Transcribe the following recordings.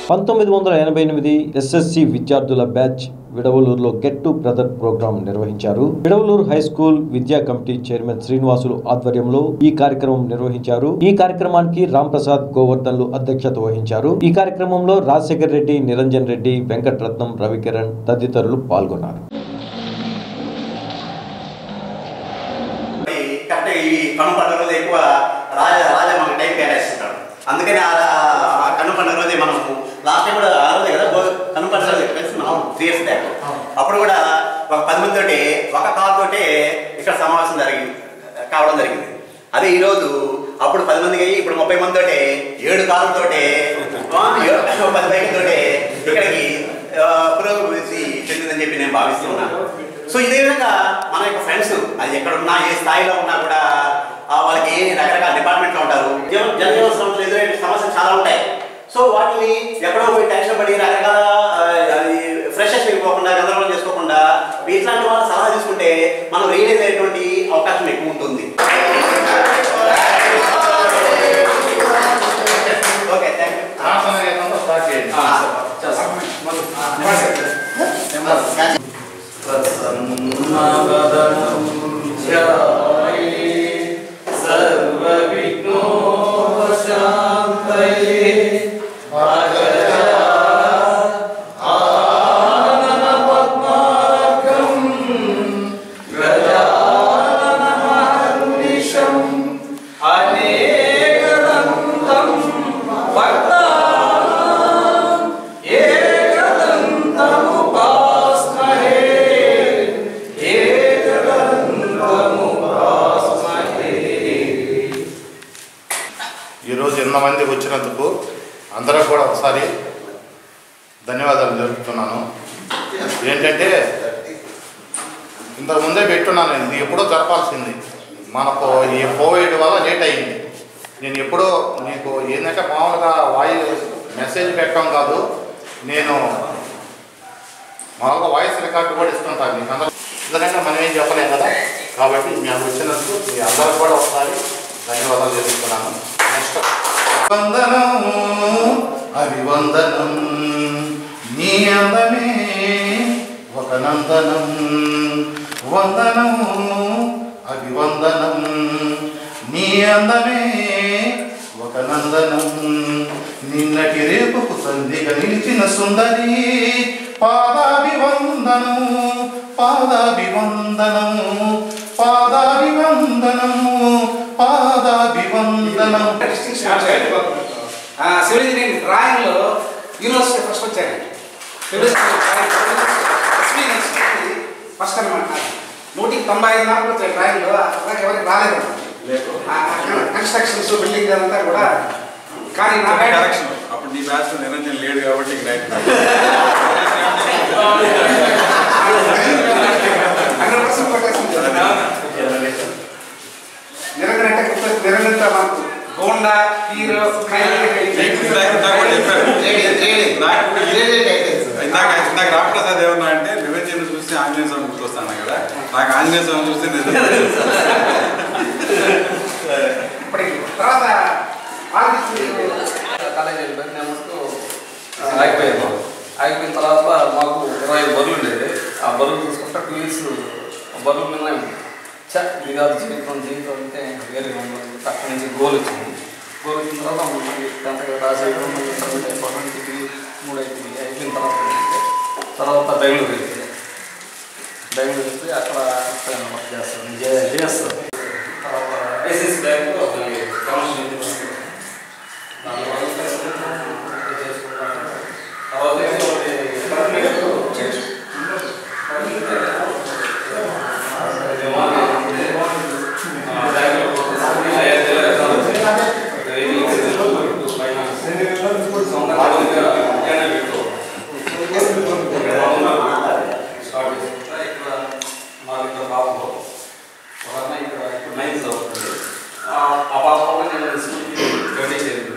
పంతొమ్మిది వందల ఎనభై ఎనిమిది ఎస్ఎస్సి విద్యార్థుల బ్యాచ్ విడవలూరులో గెట్ టు బ్రదర్ ప్రోగ్రాం నిర్వహించారు విడవలూరు హై స్కూల్ విద్యా కమిటీ చైర్మన్ శ్రీనివాసులు ఆధ్వర్యంలో ఈ కార్యక్రమం నిర్వహించారు ఈ కార్యక్రమానికి రామ్ ప్రసాద్ గోవర్ధన్లు అధ్యక్షత వహించారు ఈ కార్యక్రమంలో రాజశేఖర్ రెడ్డి నిరంజన్ రెడ్డి వెంకటరత్నం రవికిరణ్ తదితరులు పాల్గొన్నారు కరెక్ట్ ఈ కన్ను పండుగ రోజు ఎక్కువ రాజా రాజా మనకి టైం కేటాయిస్తుంటాడు అందుకని ఆ ఆ కన్ను పండుగ రోజే మనం లాస్ట్ టైం కూడా ఆ రోజే కదా గో- కన్ను పండుగ రోజే కలిసి మనం త్రీ ఇయర్స్ బ్యాక్ అప్పుడు కూడా ఒక పది మంది తోటి ఒక కార్ తోటి ఇక్కడ సమావేశం జరిగింది కావడం జరిగింది అదే ఈ రోజు అప్పుడు పది మందికి అయ్యి ఇప్పుడు ముప్పై మంది తోటి ఏడు కార్లతోటి ఆ, ఏడు- పది బైక్ తోటి ఇక్కడికి ఆ, పురోగతి చెందిందని చెప్పి నేను భావిస్తున్నాను సో ఇదే విధంగా మన యొక్క ఫ్రెండ్స్ అది ఎక్కడ ఉన్నా ఏ స్థాయిలో ఉన్నా కూడా ఆ, వాళ్ళకి ఏ రకరకాల డిపార్ట్మెంట్లో ఉంటారు జీవన జనజీవన సమస్యలు ఎదురయ్యే సమస్యలు చాలా ఉంటాయి సో వాటిని ఎక్కడో పోయి టెన్షన్ పడి రకరకాల ఆ, అది ఫ్రెషర్స్ అయిపోకుండా గందరగోళం చేసుకోకుండా ఇట్లాంటి వాళ్ళ సలహా తీసుకుంటే మనం రియలైజ్ అయ్యేటువంటి అవకాశం ఎక్కువ ఉంటుంది ఓకే థ్యాంక్ ఈరోజు ఎంతమంది వచ్చినందుకు అందరూ కూడా ఒకసారి ధన్యవాదాలు జరుపుతున్నాను ఏంటంటే ఇంతకు ముందే పెట్టున్నాను ఇది ఎప్పుడో జరపాల్సింది మనకు ఈ కోవిడ్ వల్ల లేట్ అయింది నేను ఎప్పుడో నీకు ఏంటంటే మామూలుగా వాయిస్ మెసేజ్ పెట్టడం కాదు నేను మామూలుగా వాయిస్ రికార్డు కూడా ఇస్తుంటాను మీకు అందరూ ఎందుకంటే మనం ఏం చెప్పలేం కదా కాబట్టి మేము వచ్చినందుకు మీ అందరూ కూడా ఒకసారి ధన్యవాదాలు తెలుపుతున్నాను నెక్స్ట్ వందనం అభివందనం నీ అందమే ఒక నందనం వందనం అభివందనం నీ అందమే ఒక నందనం నిన్నటి రేపుకు సంధిగా నిలిచిన సుందరి పాదాభివందనము పాదాభివందనము పాదాభివందనము పాదాభివందనం సివిల్ ఇంజనీరింగ్ డ్రాయింగ్ లో యూనివర్సిటీ ఫస్ట్ వచ్చాను ఫస్ట్ అనమాట నూటికి తొంభై ఐదు మార్కులు వచ్చాయి డ్రాయింగ్ లో అలాగే ఎవరికి రాలేదు కన్స్ట్రక్షన్స్ బిల్డింగ్ అంతా కూడా కానీ నా కరెక్షన్ అప్పుడు నీ బ్యాచ్ నిరంజన్ లేడు కాబట్టి ఇక్కడ హండ్రెడ్ పర్సెంట్ కొట్టేసింది నిరంతరం అంటే గుర్తొచ్చి నిరంతరం మనకు గోండా హీరో ఇందాక ఇందాక రామప్రసాద్ ఏమన్నా అంటే నిరంజన్ చూస్తే ఆంజనేయ స్వామి గుర్తొస్తాను కదా నాకు ఆంజనేయ స్వామి చూస్తే నిజం ఇప్పటికి తర్వాత ఆలోచించి కాలేజ్ వెళ్ళిపోయి నేను వస్తూ ఆగిపోయాను ఆగిపోయిన తర్వాత మాకు ఇరవై ఐదు బరువులు ఉండేది ఆ బరువులు చూసుకుంటే టూ ఇయర్స్ బరువుల మీద చ ఇది కాదు జీవితం జీవితం అంటే వేరే ఉంది అక్కడి నుంచి గోల్ వచ్చింది గోల్ వచ్చిన తర్వాత మళ్ళీ టెన్త్ రాసేయడం మళ్ళీ ఇంటర్మీడియట్ అయిపోవడం డిగ్రీ మూడు అయిపోయింది అయిపోయిన తర్వాత ఏంటంటే తర్వాత బెంగళూరు వెళ్ళింది బెంగళూరు వెళ్తే అక్కడ వర్క్ చేస్తాను చేస్తాను తర్వాత ఐసిసి బ్యాంక్లో కమర్షియల్ ఆ పాప నేను స్కూల్కి ట్వంటీ చేరింది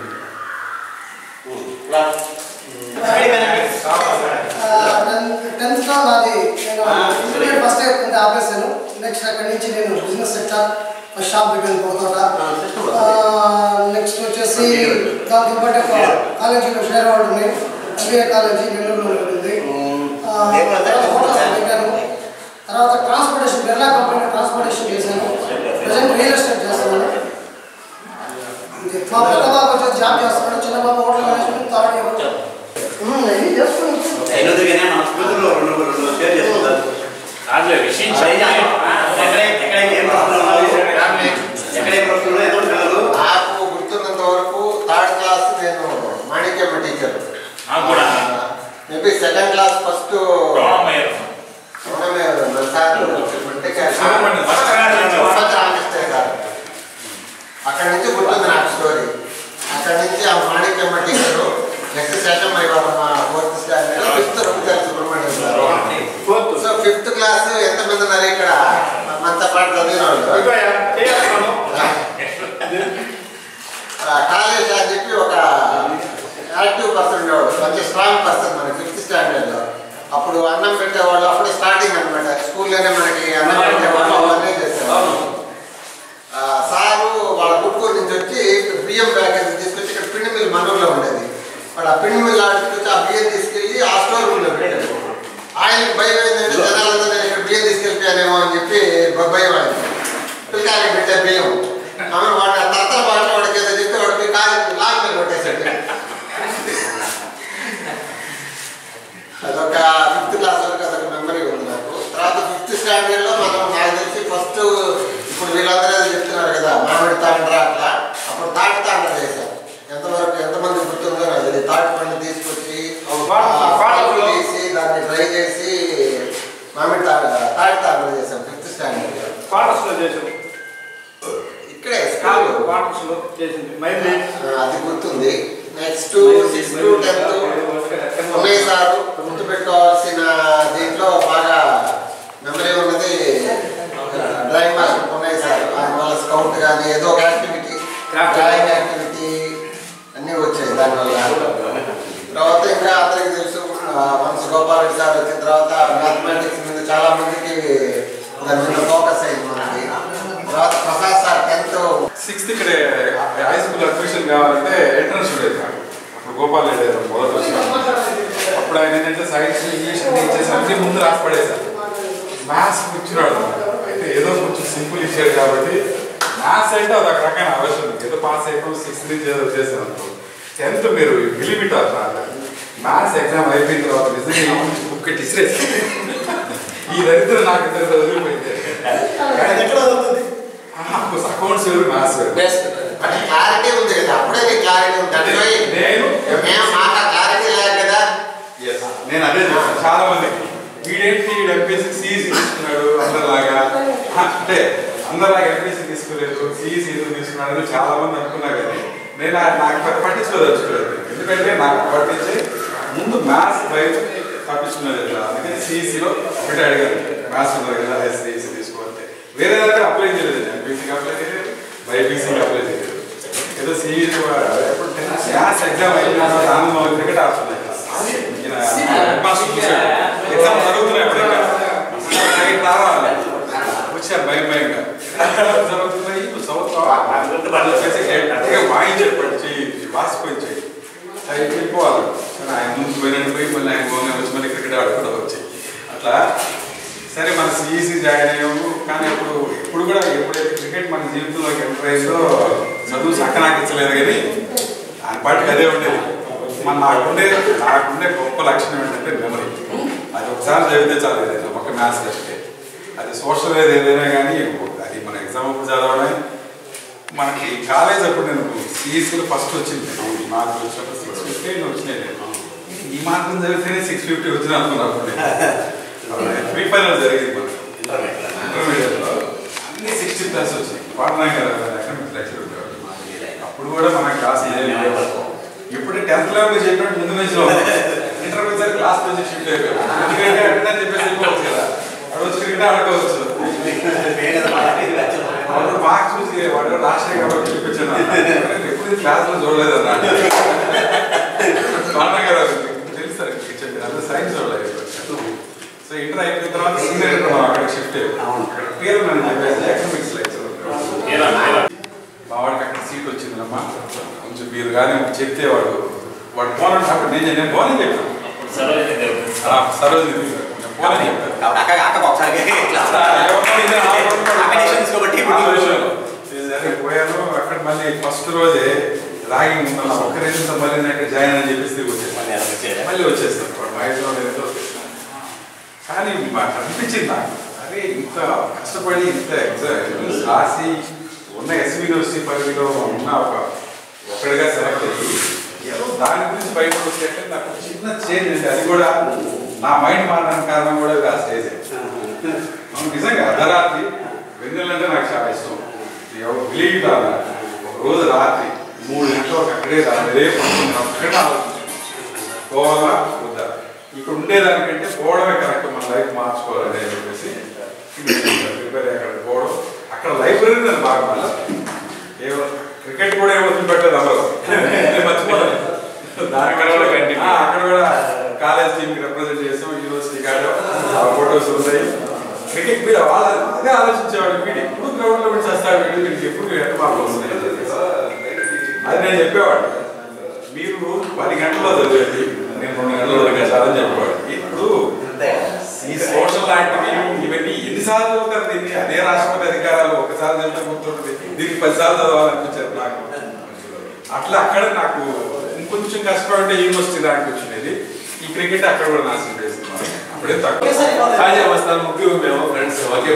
టెన్త్ లో నాది నేను ఇంటర్మీడియట్ ఫస్ట్ ఇయర్ కొంత ఆపేసాను నెక్స్ట్ అక్కడి నుంచి నేను బిజినెస్ సెక్టర్ ఫస్ట్ షాప్ పెట్టాను పోతోట నెక్స్ట్ వచ్చేసి దాంతో పాటు ఒక కాలేజీలో షేర్ అవ్వడం నేను ఎంబీఏ కాలేజీ నెల్లూరులో ఉంటుంది ఆ, దేవత తర్వాత హోటల్స్ పెట్టాను తర్వాత ట్రాన్స్పోర్టేషన్ బిర్లా కంపెనీ ట్రాన్స్పోర్టేషన్ చేశాను ప్రజెంట్ రియల్ ఎస్టేట్ చేస్తున్నాను ఇది మా పెద్ద బాబు వచ్చి జాబ్ చేస్తున్నాడు చిన్న బాబు హోటల్ మేనేజ్మెంట్ థర్డ్ ఇయర్ అన్నీ చేసుకుని ఎన్నుదిగానే మన కూతురు రెండు రెండు షేర్ చేసుకుంటారు దాంట్లో విషయం ఎక్కడ ఎక్కడ ఏం ప్రాబ్లం ఎక్కడ ఏం ప్రాబ్లం ఏదో పిల్లలు నాకు గుర్తున్నంత వరకు థర్డ్ క్లాస్ నేను మాణిక్యమ్మ టీచర్ నాకు కూడా మేబీ సెకండ్ క్లాస్ ఫస్ట్ గౌరవమయ్యారు మన సార్ చెప్పండి. ఫస్ట్ రామకృష్ణ గారు అక్కడి నుంచి గుర్తుంది నాకు స్టోరీ అక్కడి నుంచి ఆ Manikyamma teacher next session my బాబా మా fourth standard fifth Raghuchari Subrahmanyam garu so fifth class ఎంతమంది ఉన్నారు ఇక్కడ మనతో పాటు చదివిన వాళ్ళు ఆ, కాళేష్ అని చెప్పి ఒక యాక్టివ్ పర్సన్ ఉండేవాడు మంచి స్ట్రాంగ్ పర్సన్ మనకి ఫిఫ్త్ స్టాండర్డ్లో అప్పుడు అన్నం పెట్టేవాళ్ళు అప్పుడే స్టార్టింగ్ అనమాట స్కూల్లోనే మనకి అన్నం పెట్టేవాళ్ళు అవన్నీ చేసేవాళ్ళు ఆ, సారు వాళ్ళ గుంటూరు నుంచి వచ్చి బియ్యం ప్యాకెట్ తీసుకొచ్చి ఇక్కడ పిండి మిల్ మనూరులో ఉండేది వాడు ఆ పిండి మిల్ ఆడుకొచ్చి ఆ బియ్యం తీసుకెళ్ళి ఆ స్టోర్ రూమ్లో పెట్టాడు ఆయనకి భయం ఏంటంటే జనాలంతా నేను ఇక్కడ బియ్యం తీసుకెళ్ళిపోయానేమో అని చెప్పి భ- భయం ఆయన పిల్లకాయలకి పెట్టే బియ్యం ఆమె వాడు ఆ తత్తల భాష వాడికి ఏదో చెప్తే వాడికి కాలు లాక్ మీద కొట్టేశాడు అదొక ఫిఫ్త్ క్లాస్ వరకు అదొక మెమరీ ఉంది నాకు తర్వాత ఫిఫ్త్ స్టాండర్డ్లో మనం నాకు తెలిసి ఫస్ట్ ఇప్పుడు వీళ్ళందరూ ఏదో చెప్తున్నారు కదా మామిడి తాండ్ర అట్లా అప్పుడు తాటి తాండ్ర చేశాం ఎంతవరకు ఎంతమంది గుర్తుందో నాకు తెలియదు తాటి పండు తీసుకొచ్చి ఆ పాటలు తీసి దాన్ని డ్రై చేసి మామిడి తాండ్ర తాటి తాండ్ర చేశాం ఫిఫ్త్ స్టాండర్డ్లో క్వార్టర్స్లో చేసాం ఇక్కడే కాదు స్కూల్ క్వార్టర్స్లో చేసింది మైండ్ అది గుర్తుంది నెక్స్ట్ సిక్స్త్ టెన్త్ ఉన్నాయి సార్ గుర్తుపెట్టుకోవాల్సిన దీంట్లో బాగా మెమరీ ఉన్నది డ్రాయింగ్ మాస్టర్ ఉన్నాయి సార్ ఆయన వల్ల స్కౌట్ కానీ ఏదో ఒక యాక్టివిటీ డ్రాయింగ్ యాక్టివిటీ అన్నీ వచ్చాయి దానివల్ల తర్వాత ఇంకా అందరికి తెలుసు వన్స్ గోపాల్ రెడ్డి సార్ వచ్చిన తర్వాత మ్యాథమెటిక్స్ మీద చాలా మందికి దాని మీద ఫోకస్ అయింది మనకి తర్వాత ప్రసాద్ సార్ టెన్త్ సిక్స్త్ ఇక్కడ హై స్కూల్ అడ్మిషన్ కావాలంటే ఎంట్రన్స్ ఉండేది నాకు అప్పుడు గోపాల్ రెడ్డి గారు మొదటి వచ్చిన అప్పుడు ఆయన ఏంటంటే సైన్స్ ఇంగ్లీష్ అన్ని ఇచ్చేసి అన్ని ముందు రాసి పడేశారు మ్యాథ్స్ ఇచ్చినాడు అయితే ఏదో కొంచెం సింపుల్ ఇచ్చాడు కాబట్టి మ్యాథ్స్ అంటే అది ఒక రకమైన ఆలోచన ఏదో పాస్ అయిపోయి సిక్స్త్ నుంచి ఏదో చేసాను అనుకో టెన్త్ మీరు లిమిట్ అన్నారు మ్యాథ్స్ ఎగ్జామ్ అయిపోయిన తర్వాత నిజంగా బుక్ ఇసిరేసి ఈ దరిద్రం నాకు ఇద్దరు వదిలిపోయింది అకౌంట్స్ వేరు మ్యాథ్స్ వేరు బెస్ట్ అంటే క్లారిటీ ఉంది కదా అప్పుడే నీకు క్లారిటీ ఉంది అంటే నేను మేము మాకు ఆ క్లారిటీ లేదు కదా Yes. నేను అదే చెప్తాను చాలా మందికి వీడేంటి వీడు ఎంపీసీ సిఈసి తీసుకున్నాడు అందరిలాగా ఆ, అంటే అందరిలాగా ఎంపీసీ తీసుకోలేదు సిఈసి ఎందుకు తీసుకున్నాడు అని చాలా మంది అనుకున్నా కానీ నేను ఆ- నాకు పెద్ద పట్టించుకోదలుచుకోలేదు ఎందుకంటే నాకు పట్టించి ముందు మ్యాథ్స్ బయట తప్పించుకున్నది కదా అందుకని సిఈసిలో ఒకటి అడిగాను మ్యాథ్స్ ఉన్నది కదా సిఈసి తీసుకోవాలి వేరే దగ్గర అప్లై చేయలేదు ఎంపీసీకి అప్లై చేయలేదు బైపీసీకి అప్లై చేయలేదు ఏదో సిఈసి ఎప్పుడు మ్యాథ్స్ ఎగ్జామ్ అయిపోయిన తర్వాత ఆనందం క్రికెట్ ఆడుతున్నాయి ఎగ్జామ్ జరుగుతున్నాయి అప్పుడు ఇంకా సైడ్ రావాలి వచ్చారు భయం భయంగా జరుగుతున్నాయి నువ్వు సంవత్సరం వచ్చేసి గట్టిగా వాయించాడు పట్టి వాసిపోయి చేయి సైడ్ వెళ్ళిపోవాలి సరే ఆయన ముందు పోయినట్టు పోయి మళ్ళీ ఆయన పోయిన వచ్చి మళ్ళీ క్రికెట్ ఆడుకుంటూ వచ్చి అట్లా సరే మన సిఈసి జాయిన్ అయ్యాము కానీ అప్పుడు ఇప్పుడు కూడా ఎప్పుడైతే క్రికెట్ మన జీవితంలోకి ఎంటర్ అయిందో చదువు సక్కనాకించలేదు కానీ దాని పాటికి అదే ఉండేది మన నాకుండే నాకుండే గొప్ప లక్షణం ఏంటంటే మెమరీ అది ఒకసారి చదివితే చాలు ఏదైనా ఒక మ్యాథ్స్ టెస్ట్కే అది సోషల్ ఏది ఏదైనా కానీ అది మన ఎగ్జామ్ అప్పుడు చదవడమే మనకి కాలేజ్ అప్పుడు నేను సిఈసీలో ఫస్ట్ వచ్చింది నాకు వచ్చినప్పుడు సిక్స్ ఫిఫ్టీ వచ్చినాయి నేను. ఈ మాత్రం చదివితేనే సిక్స్ ఫిఫ్టీ వచ్చిన అనుకున్నాను అప్పుడు నేను ప్రీ ఫైనల్ జరిగింది మనకి ఇంటర్మీడియట్లో అన్ని సిక్స్టీ ప్లస్ వచ్చినాయి పాటనాయక్ గారు ఎకనామిక్స్ లెక్చర్ ఉండేవాడు అప్పుడు కూడా మన క్లాస్ ఇప్పుడు టెన్త్ లెవెల్ చెప్పినట్టు ముందు నుంచి ఇంటర్మీడియట్ క్లాస్ నుంచి షిఫ్ట్ అయిపోయాడు ఎందుకంటే అటెండెన్స్ చెప్పేసి వెళ్ళిపోవచ్చు కదా అక్కడ వచ్చి క్రికెట్ ఆడుకోవచ్చు అప్పుడు మాకు చూసి వాడు రాజశేఖర్ గారు పిలిపించాను ఎప్పుడు క్లాస్ లో చూడలేదు అన్నాడు పాండా గారు తెలుసు సార్ చెప్పారు అంత సైన్స్ చూడలేదు సో ఇంటర్ అయిపోయిన తర్వాత సీనియర్ ఇంటర్ మనం అక్కడ షిఫ్ట్ అయ్యాం అక్కడ పేరు నన్ను చెప్పేసి ఎకనామిక్స్ లెక్చర్ మా వాడికి అక్కడ సీట్ వచ్చిందమ్మా కొంచెం మీరు కానీ చెప్తే వాడు వాడు ఫోన్ అంటే అప్పుడు నేను నేను ఫోన్ చెప్పాను సరోజిని దేవి. ఆ, సరోజిని నేను ఫోన్ చెప్పాను కాబట్టి అక్క అక్కకు ఒకసారి ఇట్లా కాంబినేషన్స్ కాబట్టి ఇప్పుడు పోయాను అక్కడ మళ్ళీ ఫస్ట్ రోజే రాగి ఉన్నాను ఒక్క నిమిషం మళ్ళీ నాకు జాయిన్ అని చెప్పేసి తిరిగి వచ్చేసాను మళ్ళీ అలా వచ్చేదా? మళ్ళీ వచ్చేస్తాను వాడు మా ఇంట్లో ఏదో కానీ మాకు అనిపించింది నాకు అరే ఇంత కష్టపడి ఇంత ఎగ్జామ్ రాసి ఉన్న ఎస్వి యూనివర్సిటీ పరిధిలో ఉన్న ఒక ఒక్కడిగా సెలెక్ట్ అయ్యి ఏదో దాని గురించి బయటకు వచ్చేట నాకు ఒక చిన్న చేంజ్ ఉంది అది కూడా నా మైండ్ మారడానికి కారణం కూడా ఆ స్టేజ్ అవును, నిజంగా అర్ధరాత్రి వెన్నెలంటే నాకు చాలా ఇష్టం ఎవరు బిలీవ్ కాదు ఒక రోజు రాత్రి మూడు గంటల వరకు అక్కడే రాత్రి రేపు ఒక్కడే ఆలోచించాను పోవాలా వద్దా ఇక్కడ ఉండేదానికంటే పోవడమే కరెక్ట్ మన లైఫ్ మార్చుకోవాలని అని చెప్పేసి ప్రిపేర్ అక్కడ పోవడం అక్కడ లైబ్రరీ నన్ను బాగా మళ్ళీ ఏమో క్రికెట్ కూడా ఏమో వదిలిపెట్టలేదు అందరూ నేను మర్చిపోలేదు అక్కడ కూడా continue. ఆ, అక్కడ కూడా కాలేజ్ టీమ్ కి రిప్రజెంట్ చేసాం యూనివర్సిటీ కాదు ఆ ఫోటోస్ ఉన్నాయి క్రికెట్ వీడు వాళ్ళ అదే ఆలోచించేవాడు వీడు ఎప్పుడు గ్రౌండ్ లో వీడు చేస్తాడు వీడు వీడికి ఎప్పుడు ఎంత మార్పులు వస్తున్నాయి అది నేను చెప్పేవాడు మీరు రోజు పది గంటల్లో చదివేది నేను రెండు గంటల్లో చదివేసాలని చెప్పేవాడు ఇప్పుడు ఈ సోషల్ లాంటివి ఇవన్నీ ఎన్నిసార్లు చదువుతారు దీన్ని అదే రాష్ట్రపతి అధికారాలు ఒకసారి చదివితే గుర్తుంటుంది దీనికి పదిసార్లు చదవాలనిపించారు నాకు అట్లా అక్కడ నాకు ఇంకొంచెం కష్టపడి యూనివర్సిటీ ర్యాంక్ వచ్చినది ఈ క్రికెట్ అక్కడ కూడా నాశనం చేస్తున్నాను అప్పుడే తక్కువ తాజా వస్తాను ముగ్గురు మేము ఫ్రెండ్స్ ఒకే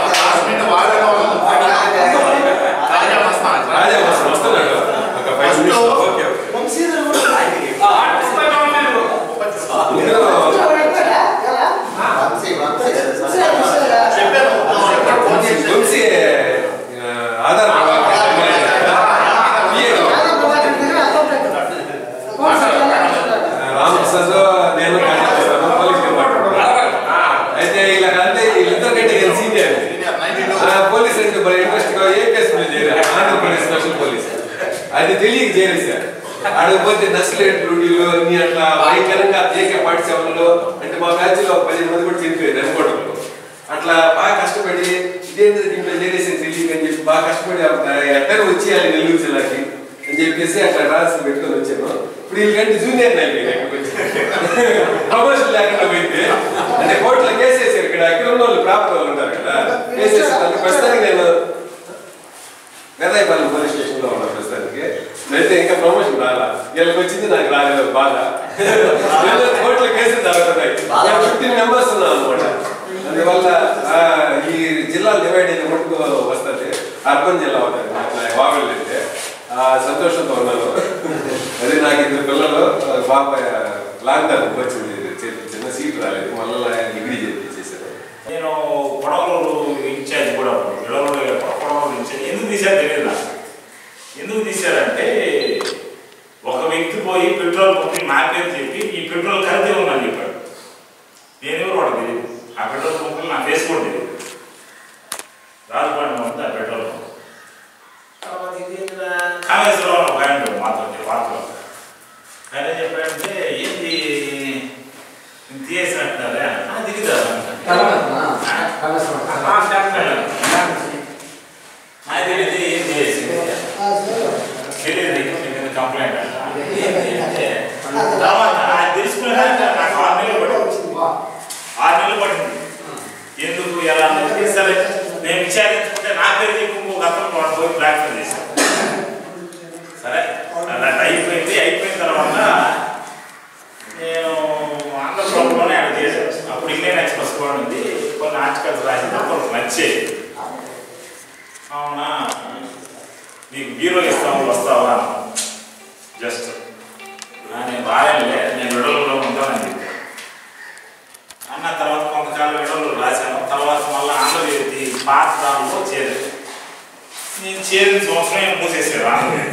రాజా వస్తాను వస్తున్నాడు ఒక five minutes okay okay Vamsi Vamsi Vamsi ఆ, ఆధార్ రామప్రసాద్ నేను కాంటాక్ట్ పోలీస్ డిపార్ట్మెంట్ అయితే ఇలా అంటే వీళ్ళిద్దరికంటే నేను సీనియర్ పోలీస్ అంటే మరి ఇంట్రెస్ట్ గా ఏ కేసు మీద చేరారు ఆంధ్రప్రదేశ్ స్పెషల్ పోలీస్ అది తెలియక చేరేసారు ఆడకపోతే నక్సలైట్ డ్యూటీలు అన్ని అట్లా భయంకరంగా ఏకే పార్టీ సెవెన్లో అంటే మా బ్యాచ్ లో పదిహేను మంది కూడా చనిపోయారు అనుకోవడంలో అట్లా బాగా కష్టపడి ఇదేంటి దీంట్లో చేరేసింది తెలియక అని చెప్పి బాగా కష్టపడి ఎక్కడ వచ్చేయాలి నెల్లూరు జిల్లాకి అని చెప్పేసి అట్లా రాసి పెట్టుకొని వచ్చాను ఇప్పుడు వీళ్ళకంటే జూనియర్ ప్రమోషన్ లేకుండా పోయింది అంటే కోర్టులో కేసేసారు ఇక్కడ ఇక్కడ ఉన్న వాళ్ళు ప్రాపర్ వాళ్ళు ఉంటారు కదా కేసేసారు అంటే ప్రస్తుతానికి నేను గదాయిపల్లి పోలీస్ స్టేషన్ లో ఉన్నా ప్రస్తుతానికి అయితే ఇంకా ప్రమోషన్ రాలా వీళ్ళకి వచ్చింది నాకు రాలేదు బాగా వీళ్ళు కోర్టులో కేసులు జరుగుతున్నాయి ఫిఫ్టీన్ మెంబర్స్ ఉన్నాం అనమాట అందువల్ల ఆ, ఈ జిల్లాలు డివైడ్ అయిన మటుకు వస్తుంది అర్బన్ జిల్లా అవుతుంది అట్లా వాగళ్ళు అయితే ఆ, సంతోషంతో ఉన్నాను అదే నాకు ఇద్దరు పిల్లలు ఆ, బాబా లాంగ్ టర్మ్ వచ్చింది చిన్న- చిన్న సీట్ రాలేదు మళ్ళీ డిగ్రీ చేసేసారు నేను పొడవలూరు ఇన్ఛార్జ్ కూడా విడవలూరు పొడవలూరు ఇన్ఛార్జ్ ఎందుకు తీశారు తెలియదు నాకు ఎందుకు తీశారంటే ఒక వ్యక్తి పోయి పెట్రోల్ పంపి నా పేరు చెప్పి ఈ పెట్రోల్ కల్తీ ఉందని చెప్పాడు నేను ఎవరు వాడు తెలియదు ఆ పెట్రోల్ పంపులు నా ఫేస్ కూడా తెలియదు రాజపాలెం ఉంది ఆ పెట్రోల్ పంప్ తర్వాత ఇది కాళేశ్వరం ఒక ఆయన ఉంటాడు మాతో వార్తలో ఆయన ఏం చెప్పాడంటే ఏంది తీసేసినట్టున్నారా దిగుదా నాకు తెలియదు ఏం చేసింది తెలియదు కంప్లైంట్ అంటే తర్వాత అది తెలుసుకున్నాక నాకు ఆరు నెలలు పట్టింది ఆరు నెలలు పట్టింది ఎందుకు ఎలా అన్నది సరే నేను విచారించుకుంటే నా పేరు చెప్పి ఇంకొక అతను వాడు పోయి బ్లాక్మెయిల్ చేశాను సరే అలా అయిపోయింది అయిపోయిన తర్వాత నేను ఆంధ్రప్రదేశ్లోనే ఆయన చేశాను అప్పుడు ఇండియన్ ఎక్స్ప్రెస్ కూడా ఉంది కొన్ని ఆర్టికల్స్ రాసింది కొంచెం నచ్చేది అవునా నీకు బీరో ఇస్తాము వస్తావా జస్ట్ నేను రాయలే నేను విడవలో ఉంటానని చెప్పాను అన్న తర్వాత కొంతకాలం విడవలు రాశాను తర్వాత మళ్ళీ ఆంధ్రజ్యోతి పాత దానిలో చేరాను నేను చేరిన సంవత్సరం మూసేసాడు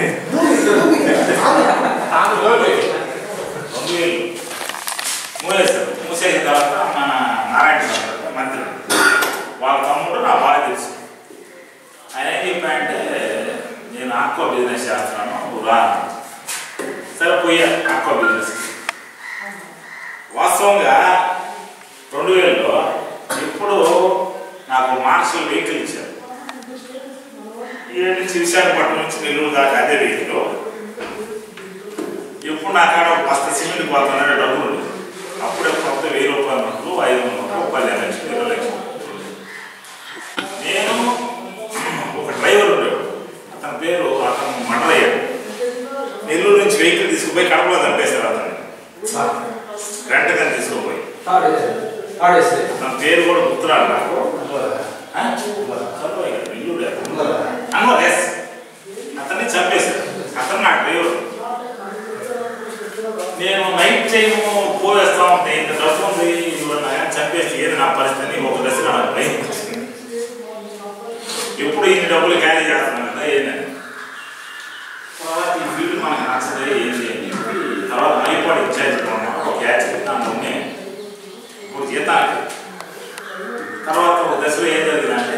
ఆంధ్రజ్యోతి రెండు వేలు మూసేశారు మూసేసిన తర్వాత మన నారాయణ గారు మంత్రి వాళ్ళ తమ్ముడు నా బాగా తెలుసు ఆయన ఏం చెప్పాడంటే నేను ఆక్వా బిజినెస్ చేస్తున్నాను నువ్వు రా అన్నాడు. సరే పోయా ఆక్వా బిజినెస్ వాస్తవంగా రెండు వేలలో ఎప్పుడు నాకు మార్షల్ వెహికల్ ఇచ్చారు ఏడు నుంచి విశాఖపట్నం నుంచి నెల్లూరు దాకా అదే వెహికల్ ఎప్పుడు నా కాడ ఒక బస్త సిమెంట్ పోతానని డబ్బులు ఉండేది అప్పుడే కొత్త వెయ్యి రూపాయల నోట్లు ఐదు వందల నోట్లు పదిహేను లక్షలు ఇరవై లక్షలు నేను ఒక డ్రైవర్ ఉండేవాడు అతని పేరు అతను మండలయ్య నెల్లూరు నుంచి వెహికల్ తీసుకుపోయి కడపలో చంపేశారు అతన్ని గంటగా తీసుకుపోయి అతని పేరు కూడా గుర్తురాడు నాకు ఆ? చదవయ్య, నెల్లూరే. అన్వర్ ఎస్ అతన్ని చంపేశారు అతను నాకు డ్రైవర్ నేను నైట్ టైం పోవేస్తా ఉంటే ఇంత డబ్బు ఉంది ఇవన్నీ ఆయన చంపేసి ఏది నా పరిస్థితి ఒక దశ నాకు భయం వచ్చింది. ఎప్పుడు ఇన్ని డబ్బులు క్యారీ చేస్తున్నానంట ఏంటని తర్వాత ఈ ఫీల్డ్ మనకు నచ్చదే ఏంటి అని చెప్పి తర్వాత మైపాడు ఇన్ఛార్జ్ ఉన్నాం ఒక క్యాచ్ పెట్టాను ఉన్నాయి ఇప్పుడు జీతానికి తర్వాత ఒక దశలో ఏం జరిగిందంటే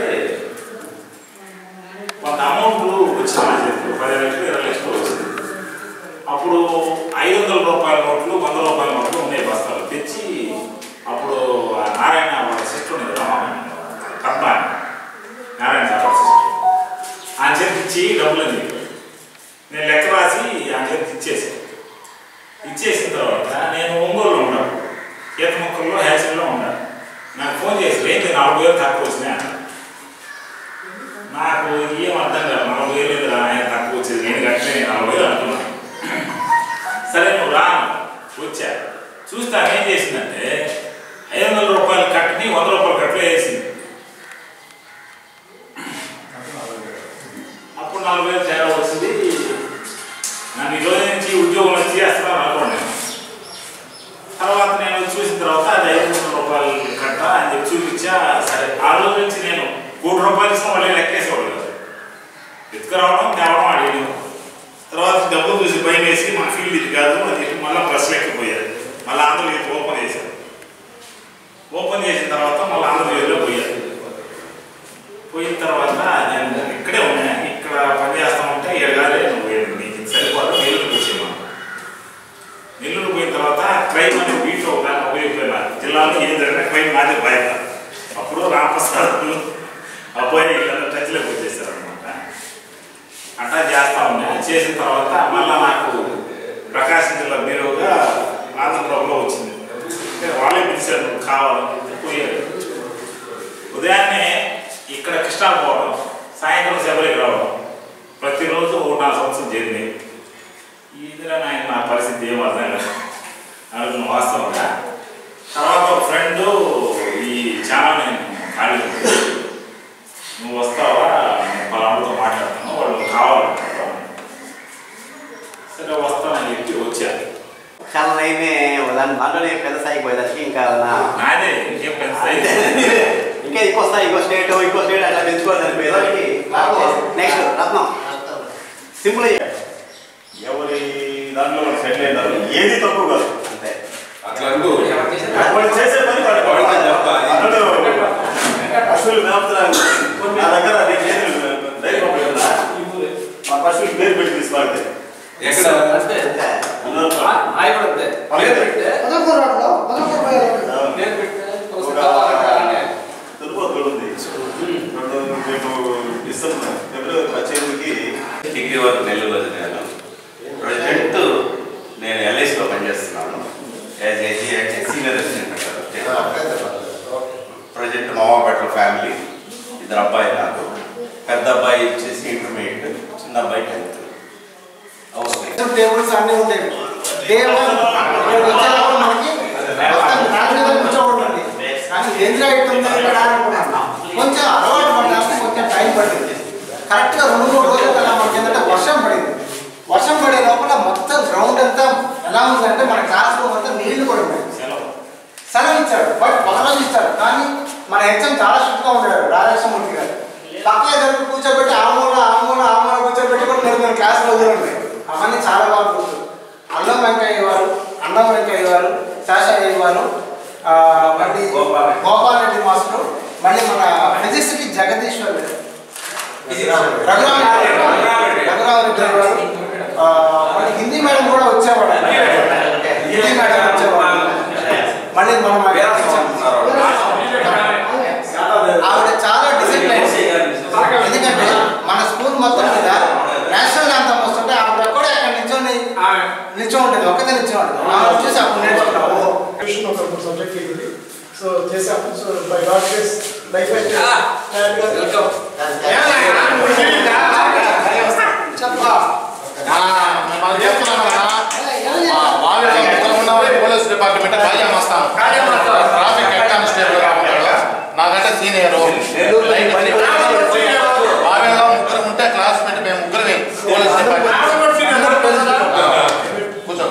కొంత అమౌంట్ వచ్చింది నా చేతిలో పది లక్షలు ఇరవై లక్షలు వచ్చింది అప్పుడు ఐదు వందల రూపాయల నోట్లు వంద రూపాయల నోట్లు ఉన్నాయి బస్తాలు తెచ్చి అప్పుడు ఆ నారాయణ వాళ్ళ సిస్టర్ ఉంది రమా పద్మ నారాయణ సార్ వాళ్ళ సిస్టర్ ఆయన చేతికి ఇచ్చి డబ్బులు అని చెప్పారు నేను లెక్క రాసి ఆయన చేతికి ఇచ్చేసాను ఇచ్చేసిన తర్వాత నేను ఒంగోలులో ఉన్నాను ఈత మొక్కల్లో హ్యాచరీలో ఉన్నాను నాకు ఫోన్ చేసి ఏంటి నాలుగు వేలు తక్కువ వచ్చినాయి అన్నారు. నాకు ఏం అర్థం కాదు నాలుగు వేలు లేదు రా ఆయన తక్కువ వచ్చేది నేను కట్టిన నాలుగు వేలు అనుకున్నాను సరే నువ్వు రాను వచ్చా చూస్తే ఆమె ఏం చేసిందంటే ఐదు వందల రూపాయలు కట్టని వంద రూపాయలు కట్టలే వేసింది అప్పుడు నాలుగు వేలు తేడా వచ్చింది నన్ను ఈ రోజు నుంచి ఉద్యోగం వచ్చి చేస్తున్నాను అనుకోండి తర్వాత నేను చూసిన తర్వాత అది ఐదు వందల రూపాయలు కట్ట అని చెప్పి చూపించా సరే ఆ రోజు నుంచి నేను కోటి రూపాయలు ఇస్తాం మళ్ళీ లెక్కేసేవాడు కాదు ఎత్తుకురావడం తేవడం అడిగడం తర్వాత డబ్బులు చూసి భయం వేసి మా ఫీల్డ్ ఇది కాదు అని చెప్పి మళ్ళీ ప్రెస్ పోయారు మళ్ళీ ఆంధ్రజ్యోతి ఓపెన్ చేశారు ఓపెన్ చేసిన తర్వాత మళ్ళీ ఆంధ్రజ్యోతిలో పోయారు పోయిన తర్వాత నేను ఇక్కడే ఉన్నా ఇక్కడ పని చేస్తా ఉంటే ఎడగాలి నువ్వు నీకు ఇది సరిపోదు నెల్లూరుకి వచ్చేయమా నెల్లూరు పోయిన తర్వాత క్రైమ్ అనే బీట్ ఒక ఉపయోగపోయిన జిల్లాలో ఏం జరిగినా క్రైమ్ నాది బయట అప్పుడు రామప్రసాద్ అబ్బాయి వీళ్ళందరూ టచ్లోకి వచ్చేసారు అనమాట అట్లా చేస్తా ఉన్నా చేసిన తర్వాత మళ్ళీ నాకు ప్రకాశం జిల్లా బీరోగా ఆంధ్రప్రభలో వచ్చింది అంటే వాళ్ళే పిలిచారు నువ్వు కావాలని చెప్పి పోయారు ఉదయాన్నే ఇక్కడ కృష్ణాలు పోవడం సాయంత్రం శబరికి రావడం ప్రతిరోజు ఒక నాలుగు సంవత్సరం జరిగింది ఇదిరా నాయన నా పరిస్థితి ఏం అర్థం కాదు అనుకున్న వాస్తవంగా తర్వాత ఒక ఫ్రెండ్ ఈ ఛానల్ నేను ఖాళీ ఉంది. నువ్వు వస్తావా నేను పలానాతో మాట్లాడుతాను వాళ్ళు కావాలంటారు సరే వస్తానని చెప్పి వచ్చాను చాలా నయమే దాని దాంట్లోనే పెద్ద స్థాయికి పోయేదానికి ఇంకా నా నాదే ఇంకేం పెద్ద స్థాయి. ఇంకా ఇంకో స్థాయి ఇంకో స్టేట్ ఇంకో స్టేట్ అట్లా పెంచుకోవడానికి పోయేదానికి నెక్స్ట్ రత్నం సింపుల్ ఎవరి దాంట్లో సెటిల్ అయినారు ఏది తక్కువ కాదు అంతే అట్లా అంటూ వాళ్ళు చేసే పని వాడు వాడికి చెప్పాలి. అన్నట్టు పశువులు మేపుతున్నారు నా దగ్గర నేను లేదు డైరీ పంపు కదా మా పశువులు పేరు పెట్టి తీసుకురాలి ఎక్కడ అంతే ఆయన కూడా అంతే పేరు పెట్టే పదకొండు రోడ్లో పదకొండు పోయారు పేరు పెట్టే కోసం కావాలంటే తిరుపతి ఉంది రెండు రేపు ఇస్తున్నాను ఫిబ్రవరి పద్దెనిమిదికి డిగ్రీ వరకు నెల్లూరులో చదివాను ప్రజెంట్ నేను ఎల్ఐసిలో పనిచేస్తున్నాను as a senior assistant present మామాపేటలో ఫ్యామిలీ ఇద్దరు అబ్బాయి నాకు పెద్ద అబ్బాయి వచ్చేసి ఇంటర్మీడియట్ చిన్న అబ్బాయి టెన్త్ ఓకే టేబుల్స్ అన్నీ ఉంటాయి డే వన్ ఇక్కడికి వచ్చేటప్పుడు మనకి మొత్తం దాని మీద కూర్చోబడుతుంది కానీ ఏంద్రా ఇట్టుంది ఇక్కడ అనుకున్నాను కొంచెం అలవాటు పడడానికి కొంచెం టైం పట్టింది కరెక్ట్గా రెండు మూడు రోజులు కదా మనకి ఏంటంటే వర్షం పడింది వర్షం పడే లోపల మొత్తం గ్రౌండ్ అంతా ఎలా ఉందంటే మన క్లాస్ రూమ్ అంతా నీళ్లు కూడా ఉన్నాయి సెలవు ఇచ్చాడు బట్ ఒక రోజు ఇచ్చాడు కానీ మన హెచ్ఎం చాలా స్ట్రిక్ట్గా ఉన్నాడు రాజేశ్వరమూర్తి గారు పక్కన జరిపి కూర్చోబెట్టి ఆ మూల ఆ మూల ఆ మూల కూర్చోబెట్టి కూడా నేను మన క్లాస్ రోజులు ఉన్నాయి అవన్నీ చాలా బాగా గుర్తు అల్లం వెంకయ్య గారు అన్నం వెంకయ్య గారు శాషయ్య గారు ఆ, మళ్ళీ గోపాల్ రెడ్డి మాస్టర్ మళ్ళీ మన ఫిజిక్స్కి జగదీశ్వర్ గారు. రఘురామరెడ్డి రఘురామరెడ్డి గారు ఆ, మళ్ళీ హిందీ మేడం కూడా వచ్చేవాడు హిందీ మేడం వచ్చేవాడు మళ్ళీ మనం ఆవిడ చాలా డిసిప్లైన్ ఎందుకంటే మన స్కూల్ మొత్తం మీద నేషనల్ యాంథమ్ వస్తుంటే ఆవిడ కూడా అక్కడ నిల్చొని నిల్చో ఉంటుంది ఒకటే మీద ఇచ్చేవాడు ఆ వచ్చేసి అప్పుడు నేర్చుకుంటాము ట్యూషన్ ఒక ఒక సబ్జెక్ట్ ఇది సో చేసాము so by God grace life అయితే వెల్కమ్ చెప్పా మనం చెప్తున్నాం కదా వాళ్ళు ఇక్కడ ఉన్న వాళ్ళు police department Khaja Mastan traffic head constable గా ఉన్నాడు నాకంటే సీనియర్ బావిలో ముగ్గురు ఉంటే క్లాస్మేట్ మేము ముగ్గురమే పోలీస్ డిపార్ట్మెంట్ కూర్చో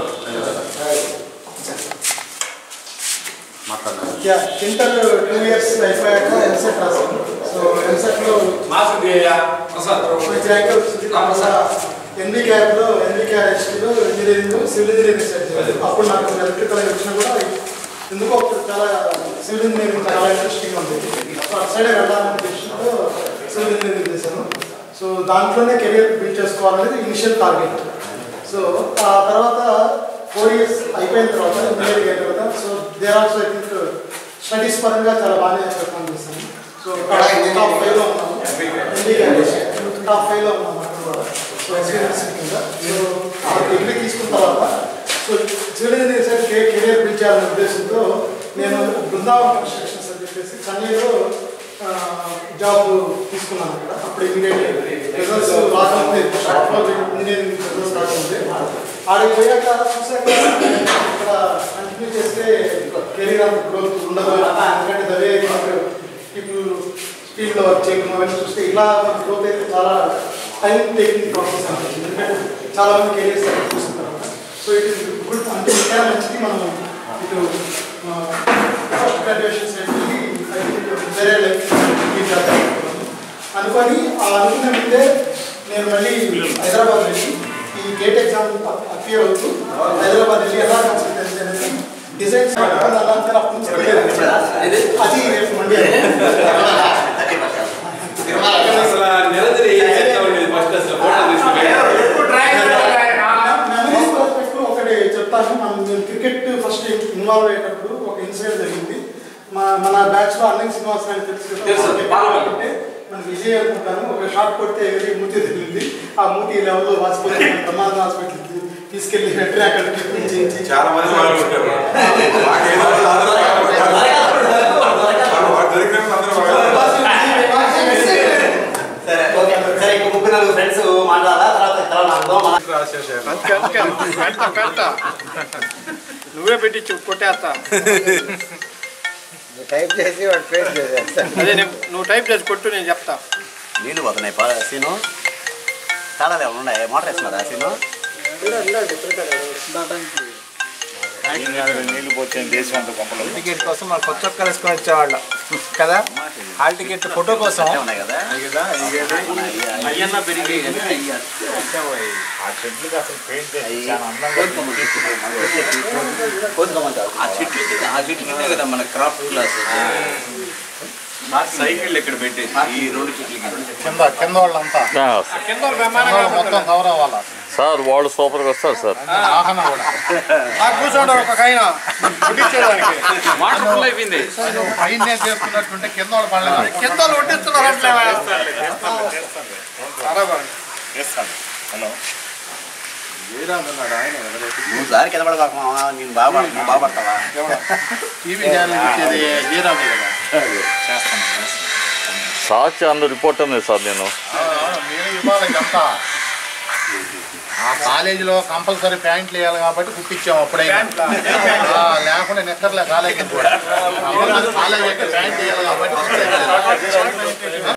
యా ఇంటర్ టూ ఇయర్స్ అయిపోయాక ఎంసెట్ రాశాను సో ఎంసెట్లో ఎన్బి క్యాబ్లో ఎన్బి క్యాబ్లో ఇంజనీరింగ్ సివిల్ ఇంజనీరింగ్ సెట్ చేయాలి అప్పుడు నాకు ఎలక్ట్రికల్ వచ్చినా కూడా ఎందుకో అప్పుడు చాలా సివిల్ ఇంజనీరింగ్ చాలా ఇంట్రెస్టింగ్ ఉంది సో అటు సైడ్ వెళ్ళాలనే విషయంలో సివిల్ ఇంజనీరింగ్ చేశాను సో దాంట్లోనే కెరియర్ బిల్డ్ చేసుకోవాలనేది ఇనిషియల్ టార్గెట్ సో ఆ తర్వాత ఫోర్ ఇయర్స్ అయిపోయిన తర్వాత ఇంజనీరింగ్ అయిన తర్వాత so there also I think studies పరంగా చాలా బాగానే పెర్ఫామ్ చేశాను సో టాప్ ఫైవ్లో ఉన్నాము టాప్ ఫైవ్లో ఉన్నాము అక్కడ కూడా సో ఎక్స్పీరియన్స్ కింద సో ఆ డిగ్రీ తీసుకున్న తర్వాత so civil engineering side career build చేయాలనే ఉద్దేశంతో నేను బృందావన్ కన్స్ట్రక్షన్స్ అని చెప్పేసి చెన్నైలో జాబ్ తీసుకున్నాను అక్కడ అప్పుడు ఇమీడియట్ రిజల్ట్స్ రాకముందే ఇంజనీరింగ్ రిజల్ట్స్ రాకముందే ఆడికి పోయాక చూసాక ఇక్కడ కంటిన్యూ చేస్తే కెరీర్ అంత గ్రోత్ ఉండదు ఎందుకంటే దవే పీపుల్ స్పీడ్లో వర్క్ చేయడం అవన్నీ చూస్తే ఇలా గ్రోత్ అయితే చాలా టైం టేకింగ్ ప్రాసెస్ అనిపించింది ఎందుకంటే చాలా మంది కెరీర్స్ చూస్తున్నారు సో ఇట్ ఇస్ గుడ్ అంటే ఇంకా మంచిది మనం ఇటు గ్రాడ్యుయేషన్ సైడ్ వెళ్ళి I think వేరే లైఫ్ లీడ్ చేద్దాం అనుకొని ఆ అనుకున్న ముందే నేను మళ్ళీ హైదరాబాద్ వెళ్ళి ఈ గేట్ ఎగ్జామ్ అపియర్ అవుతూ హైదరాబాద్ వెళ్ళి ఎలా కన్సల్టెన్సీ అనేది డిజైన్స్ అలా అంటే అప్పుడు నుంచి తెలియదు. అది రేపు మండే అసలు నిరంజన్ ఏం చెప్తా ఉండేది ఫస్ట్ అసలు ఫోటో మెమరీస్ పర్స్పెక్టివ్ ఒకటి చెప్తాను మనం నేను క్రికెట్ ఫస్ట్ ఇన్వాల్వ్ అయ్యేటప్పుడు ఒక ఇన్సిడెంట్ జరిగింది మా మన బ్యాచ్ లో అన్నయ్య శ్రీనివాస్ గారిని తెలుసు కదా తెలుసు, వాళ్ళకి పార్లమెంట్. అంటే మన విజయ్ అనుకుంటాను ఒక షాట్ కొడితే ఎగిరి మూతి తగిలింది ఆ మూతి లెవెల్లో వాసిపోయి ప్రమాదం హాస్పిటల్ తీసుకెళ్లి వెంటనే అక్కడ ట్రీట్మెంట్ చేయించి చాలా మంది వాళ్ళు ఉంటారు మాకేదో అందరూ వాళ్ళు వాడు దొరికినప్పుడు అందరూ వాళ్ళు సరే ఓకే సరే ఇంకో ముగ్గురు నలుగురు ఫ్రెండ్స్ మాట్లాడాలా తర్వాత తర్వాత నాకు మన నువ్వే పెట్టి కొట్టేస్తా టైప్ చేసి వాడు పేస్ట్ చేసేస్తాను అదే నువ్వు టైప్ చేసి కొట్టు నేను చెప్తా నీళ్ళు పోతున్నాయి పా సీను చాలా లేవు ఉన్నాయి మోటార్ వేస్తున్నారా సీను నీళ్ళు పోతే దేశం అంత కొంపలు టికెట్ కోసం మనం కొత్త చొక్కా వేసుకొని వచ్చేవాళ్ళం కదా హాల్ టికెట్ ఫోటో కోసం ఉన్నాయి కదా అయ్యన్న పెరిగి ఆ చెట్లకు అసలు పెయింట్ చేసి చాలా అందంగా ఆ చెట్లు కింద- ఆ చెట్ల కిందే కదా మన క్రాఫ్ట్ క్లాస్ సైకిల్ ఇక్కడ పెట్టేసి ఈ రెండు చెట్ల కింద కింద కింద వాళ్ళంతా కింద వాళ్ళు మొత్తం కవర్ అవ్వాలా సార్ వాళ్ళు సూపర్గా వస్తారు సార్ వాహనం కూడా కూర్చోండి ఒక ఆయన కొట్టించేదానికి వాటర్ ఫుల్ అయిపోయింది పైన చేసుకున్నట్టుంటే కింద వాళ్ళు పడలేదు కింద కొట్టిస్తున్నారు అట్లే హలో నువ్వు దారి కింద పడబాకు మామ నేను బాగా పడ- నువ్వు బాగా పడతావా టీవీ ఛానల్ ఇచ్చేది జీరామే కదా చేస్తాను సాక్షి అందులో రిపోర్ట్ ఉంది సార్ నేను మీరు ఇవ్వాలి ఇదంతా ఆ కాలేజీలో కంపల్సరీ ప్యాంట్లు వేయాలి కాబట్టి కుట్టించాం అప్పుడైనా ఆ, లేకుండా నిక్కర్లే కాలేజీ కూడా కాలేజీ ప్యాంట్ వేయాలి కాబట్టి